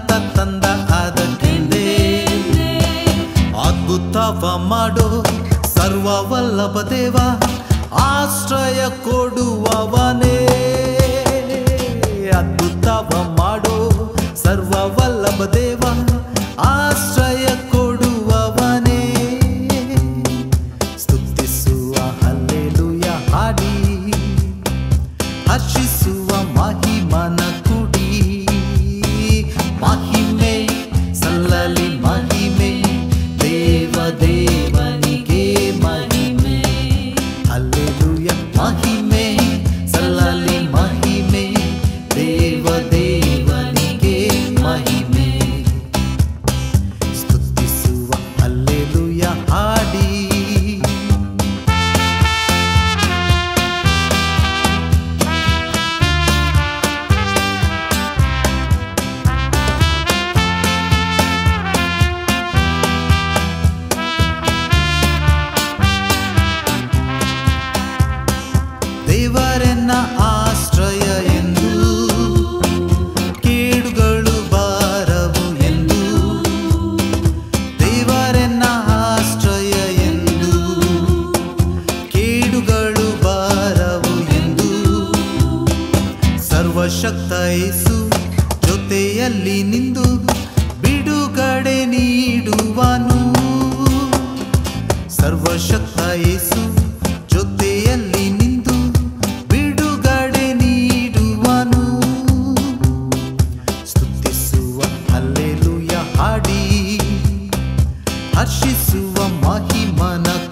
ನನ್ನತ್ತ ತಂದ ಅದಕ್ಕೆಂದೇ ಅದ್ಭುತವ ಮಾಡೋ ಸರ್ವವಲ್ಲಭ ದೇವ ಆಶ್ರಯ ಕೊಡುವವನೇ ಅದ್ಭುತವ ಮಾಡೋ ಸರ್ವವಲ್ಲಭ ದೇವ ಆಶ್ರಯ ಕೊಡುವವನೇ ಸ್ತುತಿಸುವ ಹಲ್ಲೆಲೂಯ ಹಾಡಿ ಹರ್ಷಿಸುವ ಮಹಿಮನ ಕುಡಿ ಮಹಿಮೆ ಸಲ್ಲಲಿ ಮಹಿಮೆ ದೇವ ದೇವನಿಗೆ ಮಹಿಮೆ ಹಲ್ಲೆಲೂಯ ಮಹಿಮೆ ಸಲ್ಲಲಿ ಮಹಿಮೆ ದೇವ ದೇವನಿಗೆ ಮಹಿಮೆ ಸ್ತುತಿಸುವ ಹಲ್ಲೆಲೂಯ ಹಾಡಿ ದೇವರೆನ್ನ ಆಶ್ರಯ ಎಂದು ಕೇಡುಗಳು ಬಾರವು ಎಂದು ದೇವರೆನ್ನ ಆಶ್ರಯ ಎಂದು ಕೇಡುಗಳು ಬಾರವು ಎಂದು ಸರ್ವಶಕ್ತ ಯೇಸು ಜೊತೆಯಲ್ಲಿ ನಿಂದು ಬಿಡುಗಡೆ ನೀಡುವನು ಸರ್ವಶಕ್ತ ಯೇಸು ಜೊತೆಯಲ್ಲಿ ನಿಂದು ಬಿಡುಗಡೆ ನೀಡುವನು ಸ್ತುತಿಸುವ ಹಲ್ಲೆಲೂಯ ಹಾಡಿ ಹರ್ಷಿಸುವ ಮಹಿಮನ